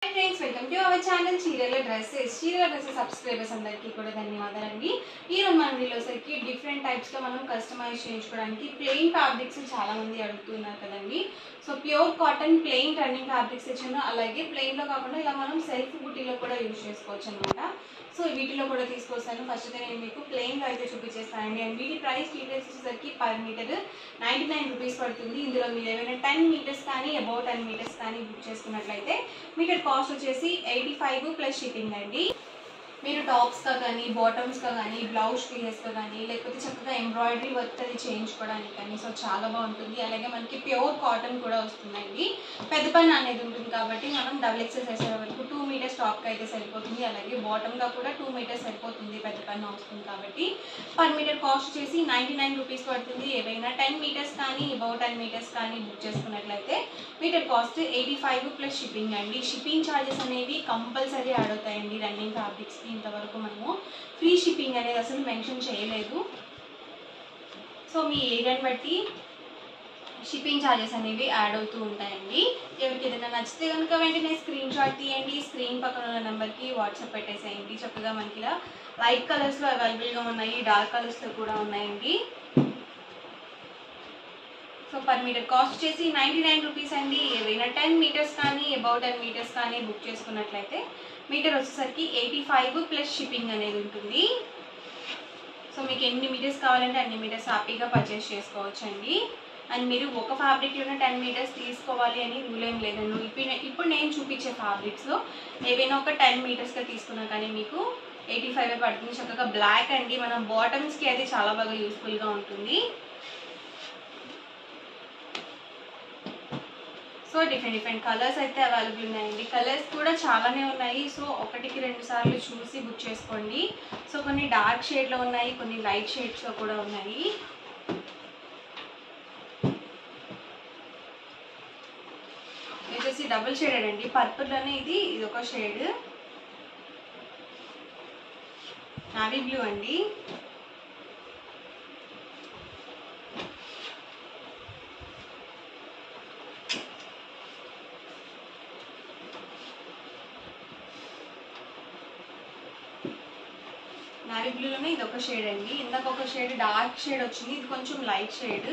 friends welcome to our channel చీరల dresses చీరల dresses subscribers అందరికీ కూడా ధన్యవాదాలండి ఈ రోజు మన వీడియోసరికి డిఫరెంట్ టైప్స్గా మనం కస్టమైజ్ చేయించుకోవడానికి ప్లెయిన్ ఫ్యాబ్రిక్స్ చాలా మంది అడుగుతున్నారు కదండి so pure cotton plain running fabrics ఇచ్చాను అలాగే ప్లెయిన్లో కాకుండా ఇలా మనం సెల్ఫ్ బుటీలో కూడా యూజ్ చేసుకోవచ్చు అనమాట సో వీటిలో కూడా తీసుకొస్తాను ఫస్ట్ అయితే నేను మీకు ప్లెయిన్లో అయితే చూపించేస్తానండి అండ్ వీటి ప్రైస్ డీటెయిల్స్ వచ్చేసరికి per metre ninety nine rupees పడుతుంది ఇందులో మీరు ఏమైనా టెన్ మీటర్స్ కానీ అబౌట్ టెన్ మీటర్స్ కానీ బుక్ చేసుకున్నట్లయితే మీటర్ కాస్ట్ వచ్చేసి ఎయిటీ ఫైవ్ ప్లస్ షిప్పింగ్ అండి మీరు టాప్స్గా కానీ బాటమ్స్గా కానీ బ్లౌజ్ పీసెస్గా కానీ లేకపోతే చక్కగా ఎంబ్రాయిడరీ వర్క్ అది చేయించుకోవడానికి కానీ సో చాలా బాగుంటుంది అలాగే మనకి ప్యూర్ కాటన్ కూడా వస్తుందండి పెద్ద పని అనేది ఉంటుంది కాబట్టి మనం డబుల్ ఎక్సెస్ వేసే వరకు టూ మీటర్స్ టాప్కి అయితే సరిపోతుంది అలాగే బాటమ్గా కూడా టూ మీటర్స్ సరిపోతుంది పెద్ద పని వస్తుంది కాబట్టి పర్ మీటర్ కాస్ట్ వచ్చేసి నైంటీ నైన్ రూపీస్ పడుతుంది ఏవైనా టెన్ మీటర్స్ కానీ అబౌట్ టెన్ మీటర్స్ కానీ బుక్ చేసుకున్నట్లయితే metre cost eighty five plus shipping అండి షిప్పింగ్ ఛార్జెస్ అనేవి కంపల్సరీ యాడ్ అవుతాయండి రన్నింగ్ ఫ్యాబ్రిక్స్కి ఇంతవరకు మనము ఫ్రీ షిప్పింగ్ అనేది అసలు మెన్షన్ చేయలేదు సో మీ ఏరియాని బట్టి షిప్పింగ్ ఛార్జెస్ అనేవి యాడ్ అవుతూ ఉంటాయండి ఎవరికి ఏదైనా నచ్చితే కనుక వెంటనే స్క్రీన్ షాట్ తీయండి స్క్రీన్ పక్కన ఉన్న నెంబర్కి వాట్సాప్ పెట్టేసేయండి చక్కగా మనకి ఇలా లైట్ కలర్స్లో అవైలబుల్గా ఉన్నాయి డార్క్ కలర్స్లో కూడా ఉన్నాయండి సో పర్ మీటర్ కాస్ట్ వచ్చేసి నైంటీ నైన్ రూపీస్ అండి ఏవైనా టెన్ మీటర్స్ కానీ అబౌట్ టెన్ మీటర్స్ కానీ బుక్ చేసుకున్నట్లయితే మీటర్ వచ్చేసరికి ఎయిటీ ఫైవ్ ప్లస్ షిప్పింగ్ అనేది ఉంటుంది సో మీకు ఎన్ని మీటర్స్ కావాలంటే అన్ని మీటర్స్ హ్యాపీగా పర్చేస్ చేసుకోవచ్చు అండి అండ్ మీరు ఒక ఫ్యాబ్రిక్లోనే టెన్ మీటర్స్ తీసుకోవాలి అని రూల్ ఏం లేదండి ఇప్పుడు నే- ఇప్పుడు నేను చూపించే ఫ్యాబ్రిక్స్లో ఏవైనా ఒక టెన్ మీటర్స్గా తీసుకున్నా కానీ మీకు ఎయిటీ ఫైవ్ పడుతుంది చక్కగా బ్లాక్ అండి మనం బాటమ్స్కి అయితే చాలా బాగా యూస్ఫుల్గా ఉంటుంది సో డిఫరెంట్ డిఫరెంట్ కలర్స్ అయితే అవైలబుల్ ఉన్నాయండి కలర్స్ కూడా చాలానే ఉన్నాయి సో ఒకటికి రెండు సార్లు చూసి బుక్ చేసుకోండి సో కొన్ని డార్క్ షేడ్లో ఉన్నాయి కొన్ని లైట్ షేడ్స్లో కూడా ఉన్నాయి ఇది వచ్చేసి డబుల్ షేడెడ్ అండి పర్పుల్లోనే ఇది ఇది ఒక షేడ్ నావీ బ్లూ అండి నావీ బ్లూలోనే ఇది ఒక షేడ్ అండి ఇందాక ఒక షేడ్ డార్క్ షేడ్ వచ్చింది ఇది కొంచెం లైట్ షేడ్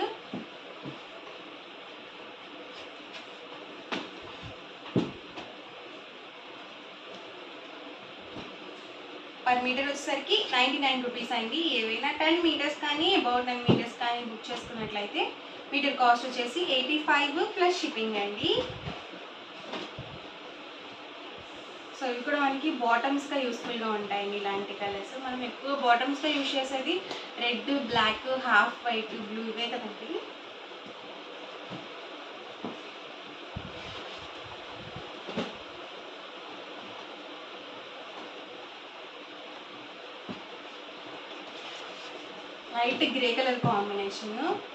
పర్ మీటర్ వచ్చేసరికి నైంటీ నైన్ రూపీస్ అండి ఏవైనా టెన్ మీటర్స్ కానీ అబౌట్ టెన్ మీటర్స్ కానీ బుక్ చేసుకున్నట్లయితే మీటర్ కాస్ట్ వచ్చేసి ఎయిటీ ఫైవ్ ప్లస్ షిప్పింగ్ అండి సో ఇవి కూడా మనకి బాటమ్స్గా యూస్ఫుల్గా ఉంటాయండి ఇలాంటి కలర్స్ మనం ఎక్కువ బాటమ్స్గా యూజ్ చేసేది red black half white blue ఇవే కదండి light grey colour combination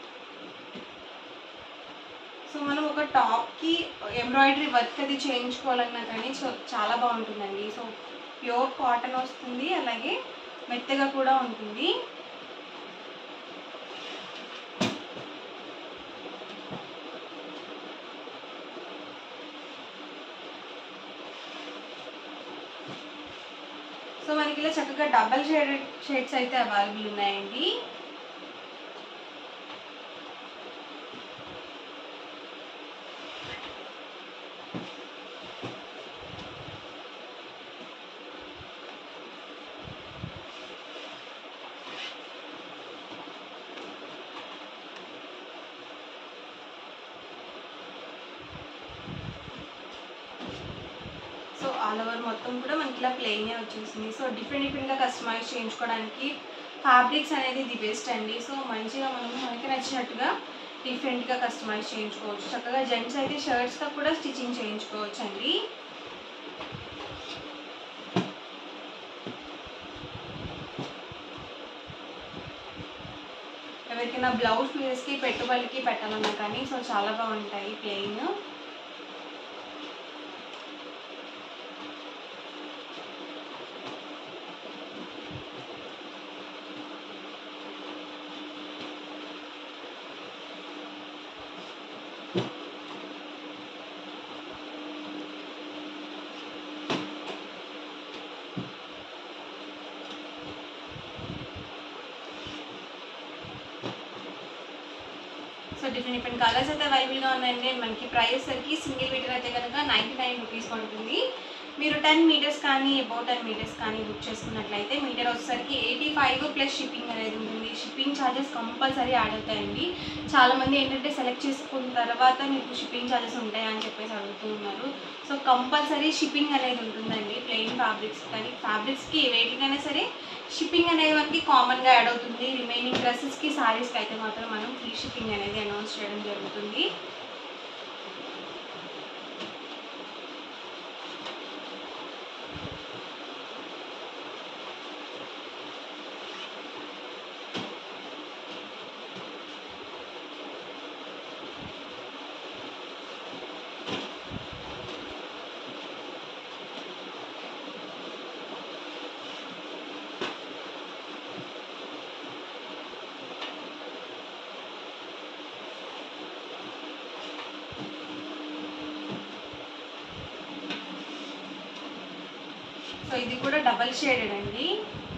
so మనం ఒక టాప్కి ఎంబ్రాయిడరీ వర్క్ అది చేయించుకోవాలన్నా కానీ చో- చాలా బాగుంటుందండి సో ప్యూర్ కాటన్ వస్తుంది అలాగే మెత్తగా కూడా ఉంటుంది సో మనకి ఇలా చక్కగా డబల్ షేడ్ షేడ్స్ అయితే అవైలబుల్ ఉన్నాయండి సో ఆల్ ఓవర్ మొత్తం కూడా మనకి ఇలా ప్లెయిన్ వచ్చేసింది సో డిఫరెంట్ డిఫరెంట్గా కస్టమైజ్ చేయించుకోవడానికి ఫ్యాబ్రిక్స్ అనేది ది బెస్ట్ అండి సో మంచిగా మనం మనకి నచ్చినట్టుగా డిఫరెంట్గా కస్టమైజ్ చేయించుకోవచ్చు చక్కగా జెంట్స్ అయితే షర్ట్స్గా కూడా స్టిచ్చింగ్ చేయించుకోవచ్చు అండి ఎవరికైనా బ్లౌజ్ పీసెస్కి పెట్టుబడికి పెట్టాలన్నా కానీ సో చాలా బాగుంటాయి ప్లెయిన్ డిఫరెంట్ డిఫరెంట్ కలర్స్ అయితే అవైలబుల్గా ఉన్నాయండి And మనకి ప్రైస్ సరికి సింగిల్ మీటర్ అయితే కనుక నైంటీ నైన్ రూపీస్ పడుతుంది మీరు టెన్ మీటర్స్ కానీ అబౌట్ టెన్ మీటర్స్ కానీ బుక్ చేసుకున్నట్లయితే మీటర్ వచ్చేసరికి ఎయిటీ ఫైవ్ ప్లస్ షిప్పింగ్ అనేది ఉంటుంది షిప్పింగ్ ఛార్జెస్ కంపల్సరీ యాడ్ అవుతాయండి చాలామంది ఏంటంటే సెలెక్ట్ చేసుకున్న తర్వాత మీకు షిప్పింగ్ ఛార్జెస్ ఉంటాయా అని చెప్పేసి అడుగుతూ ఉన్నారు సో కంపల్సరీ షిప్పింగ్ అనేది ఉంటుందండి ప్లెయిన్ ఫ్యాబ్రిక్స్ కానీ ఫ్యాబ్రిక్స్కి వేటికైనా సరే షిప్పింగ్ అనేది మనకి కామన్గా యాడ్ అవుతుంది రిమైనింగ్ డ్రెస్సెస్కి శారీస్కి అయితే మాత్రం మనం ఫ్రీ షిప్పింగ్ అనేది అనౌన్స్ చేయడం జరుగుతుంది సో ఇది కూడా డబల్ షేడెడ్ అండి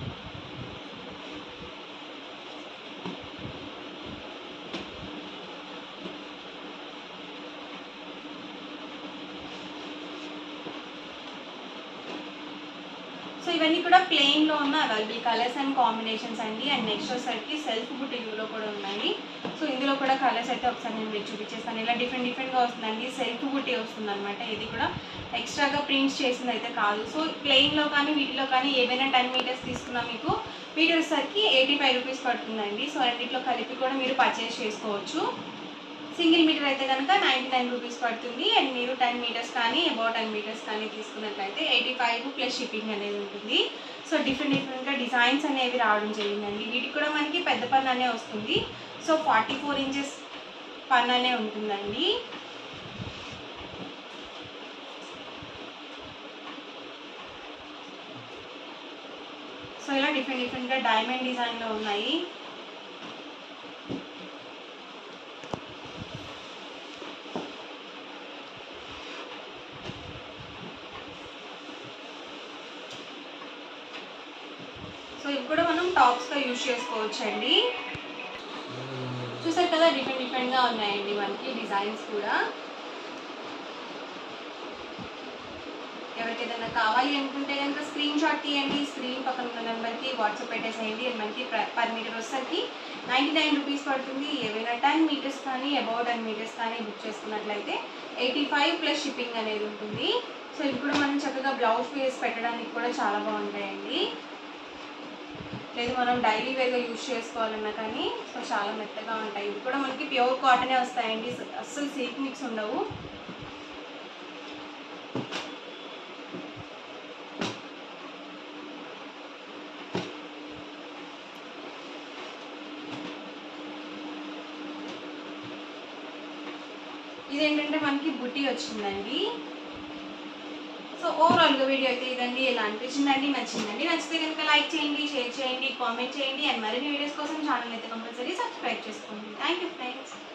సో ఇవన్నీ కూడా ప్లెయిన్లో ఉన్న అవైలబుల్ కలర్స్ అండ్ కాంబినేషన్స్ అండి అండ్ నెక్స్ట్ వచ్చేసరికి సెల్ఫ్ బుటిక్లో కూడా ఉన్నాయి సో ఇందులో కూడా కలర్స్ అయితే ఒకసారి నేను మీకు చూపించేస్తాను ఇలా డిఫరెంట్ డిఫరెంట్గా వస్తుందండి సెల్ఫ్ బుట్టి వస్తుంది అనమాట ఇది కూడా ఎక్స్ట్రాగా ప్రింట్స్ చేసింది అయితే కాదు సో ప్లెయిన్లో కానీ వీటిలో కానీ ఏవైనా టెన్ మీటర్స్ తీసుకున్నా మీకు వీటి వచ్చేసరికి ఎయిటీ ఫైవ్ రూపీస్ పడుతుందండి సో రెండిట్లో కలిపి కూడా మీరు పర్చేస్ చేసుకోవచ్చు సింగిల్ మీటర్ అయితే కనుక నైంటీ నైన్ రూపీస్ పడుతుంది అండ్ మీరు టెన్ మీటర్స్ కానీ అబౌట్ టెన్ మీటర్స్ కానీ తీసుకున్నట్లయితే ఎయిటీ ఫైవ్ ప్లస్ షిప్పింగ్ అనేది ఉంటుంది సో డిఫరెంట్ డిఫరెంట్గా డిజైన్స్ అనేవి రావడం జరిగిందండి వీటికి కూడా మనకి పెద్ద పన్ను అనే వస్తుంది సో ఫార్టీ ఫోర్ ఇంచెస్ పన్ను అనే ఉంటుందండి సో ఇలా డిఫరెంట్ డిఫరెంట్గా డైమండ్ డిజైన్లో ఉన్నాయి సో ఇవి కూడా మనం టాప్స్గా యూజ్ చేసుకోవచ్చు అండి చూసారు కదా డిఫరెంట్ డిఫరెంట్గా ఉన్నాయండి మనకి డిజైన్స్ కూడా ఎవరికి ఏదైనా కావాలి అనుకుంటే కనుక స్క్రీన్ షాట్ తీయండి స్క్రీన్ పక్కన ఉన్న నెంబర్కి వాట్సాప్ పెట్టేసేయండి అది మనకి పర్ మీటర్ వచ్చేసరికి నైంటీ నైన్ రూపీస్ పడుతుంది ఏవైనా టెన్ మీటర్స్ కానీ అబౌట్ టెన్ మీటర్స్ కానీ బుక్ చేసుకున్నట్లయితే ఎయిటీ ఫైవ్ ప్లస్ షిప్పింగ్ అనేది ఉంటుంది సో ఇవి కూడా మనం చక్కగా బ్లౌజ్ వేసి పెట్టడానికి కూడా చాలా బాగుంటాయండి లేదు మనం డైలీ వేర్గా యూజ్ చేసుకోవాలన్నా కానీ సో చాలా మెత్తగా ఉంటాయి ఇవి కూడా మనకి ప్యూర్ కాటనే వస్తాయండి అస్సలు సిల్క్ మిక్స్ ఉండవు ఇదేంటంటే మనకి బుట్టి వచ్చిందండి సో ఓవరాల్గా వీడియో అయితే ఇదండి ఎలా అనిపించిందండి నచ్చిందండి నచ్చితే కనుక లైక్ చేయండి షేర్ చేయండి కామెంట్ చేయండి అండ్ మరిన్ని వీడియోస్ కోసం ఛానల్ అయితే కంపల్సరీ సబ్స్క్రైబ్ చేసుకోండి థ్యాంక్ యూ ఫ్రెండ్స్